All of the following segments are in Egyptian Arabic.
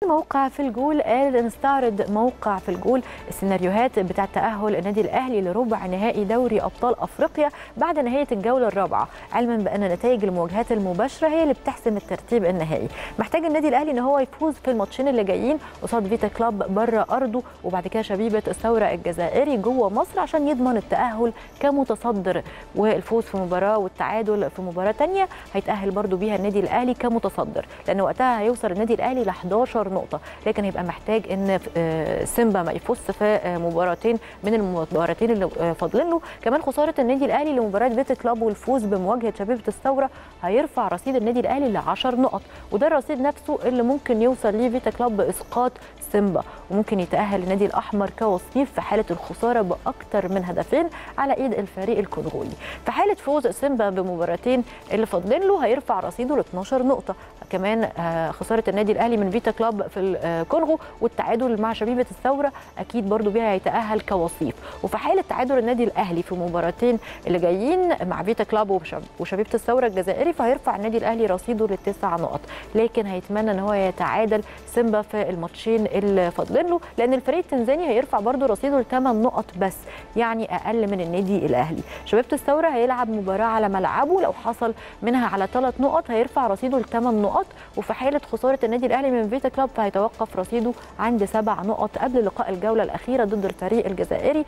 موقع في الجول قال نستعرض موقع في الجول السيناريوهات بتاع تأهل النادي الأهلي لربع نهائي دوري أبطال أفريقيا بعد نهاية الجولة الرابعة علما بأن نتائج المواجهات المباشرة هي اللي بتحسم الترتيب النهائي محتاج النادي الأهلي إن هو يفوز في الماتشين اللي جايين قصاد فيتا كلاب بره أرضه وبعد كده شبيبة الثورة الجزائري جوه مصر عشان يضمن التأهل كمتصدر والفوز في مباراة والتعادل في مباراة تانية هيتأهل برضو بيها النادي الأهلي كمتصدر لأن وقتها هيوصل النادي الأهلي ل 11 نقطة لكن هيبقى محتاج ان سيمبا ما يفوز في مباراتين من المباراتين اللي فاضلين له كمان خساره النادي الاهلي لمباراه فيتا كلاب والفوز بمواجهه شبيبه الثوره هيرفع رصيد النادي الاهلي ل 10 نقط وده الرصيد نفسه اللي ممكن يوصل ليه فيتا كلاب باسقاط سيمبا وممكن يتاهل النادي الاحمر كوصيف في حاله الخساره باكثر من هدفين على ايد الفريق الكونغولي في حاله فوز سيمبا بمباراتين اللي فاضلين له هيرفع رصيده ل 12 نقطه كمان خساره النادي الاهلي من فيتا كلاب في الكونغو والتعادل مع شبيبه الثوره اكيد برضو بيها هيتاهل كوصيف وفي حاله تعادل النادي الاهلي في مباراتين اللي جايين مع فيتا كلاب وشبيبه الثوره الجزائري فهيرفع النادي الاهلي رصيده للتسع نقط لكن هيتمنى ان هو يتعادل سيمبا في الماتشين اللي فاضلين له لان الفريق التنزاني هيرفع برضو رصيده لثمان نقط بس يعني اقل من النادي الاهلي شبيبه الثوره هيلعب مباراه على ملعبه لو حصل منها على ثلاث نقط هيرفع رصيده لثمان نقط وفي حاله خساره النادي الاهلي من فيتا كلاب فهيتوقف رصيده عند سبع نقط قبل لقاء الجوله الاخيره ضد الفريق الجزائري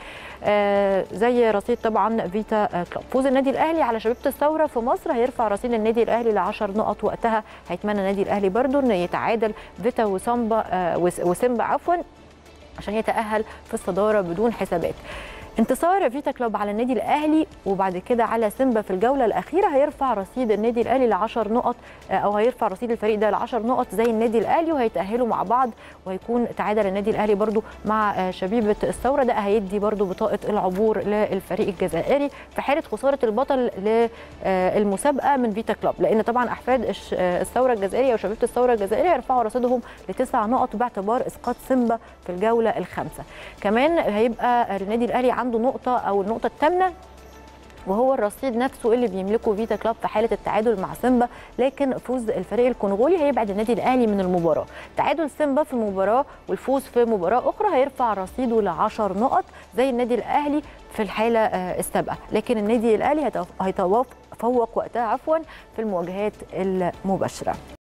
آه زي رصيد طبعا فيتا كلاب فوز النادي الاهلي على شبيبه الثوره في مصر هيرفع رصيد النادي الاهلي ل 10 نقط وقتها هيتمنى النادي الاهلي برده انه يتعادل فيتا وسامبا آه وسيمبا عفوا عشان يتاهل في الصداره بدون حسابات انتصار فيتا كلوب على النادي الاهلي وبعد كده على سيمبا في الجوله الاخيره هيرفع رصيد النادي الاهلي ل 10 نقط او هيرفع رصيد الفريق ده ل 10 نقط زي النادي الاهلي وهيتاهلوا مع بعض وهيكون تعادل النادي الاهلي برده مع شبيبه الثوره ده هيدي برده بطاقه العبور للفريق الجزائري في حاله خساره البطل للمسابقه من فيتا كلوب لان طبعا احفاد الثوره الجزائريه وشبيبه الثوره الجزائريه هيرفعوا رصيدهم لتسع نقط باعتبار اسقاط سيمبا في الجوله الخامسه كمان هيبقى النادي الاهلي عنده نقطة أو النقطة الثامنة وهو الرصيد نفسه اللي بيملكه فيتا كلاب في حاله التعادل مع سيمبا لكن فوز الفريق الكونغولي هيبعد النادي الاهلي من المباراه تعادل سيمبا في مباراه والفوز في مباراه اخرى هيرفع رصيده ل 10 نقط زي النادي الاهلي في الحاله السابقه لكن النادي الاهلي هيتفوق وقتها عفوا في المواجهات المباشره